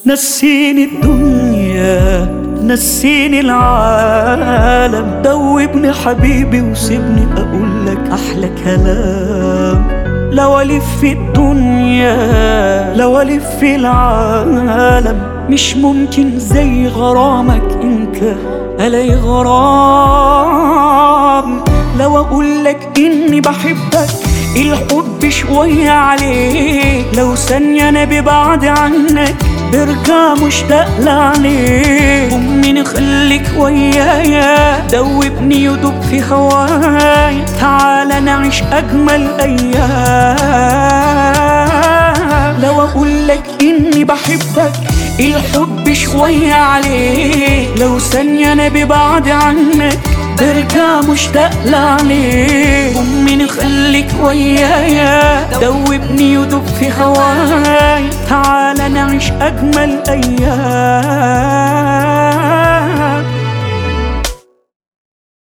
نسيني الدنيا نسيني العالم دوبني حبيبي وسيبني اقول لك احلى كلام لو الف في الدنيا لو الف في العالم مش ممكن زي غرامك انت الاقي غرام لو اقول لك اني بحبك الحب شوية عليك لو ثانية انا ببعد عنك برجع مشتاق لعليك أمي خليك ويايا دوبني يدوب في هواي تعال نعيش أجمل أيام لو أقول لك إني بحبك الحب شوية عليك لو ثانية أنا ببعد عنك برجع مشتاق لعليك أمي خليك ويايا دوبني يدوب في هواي تعال نعيش أجمل أيام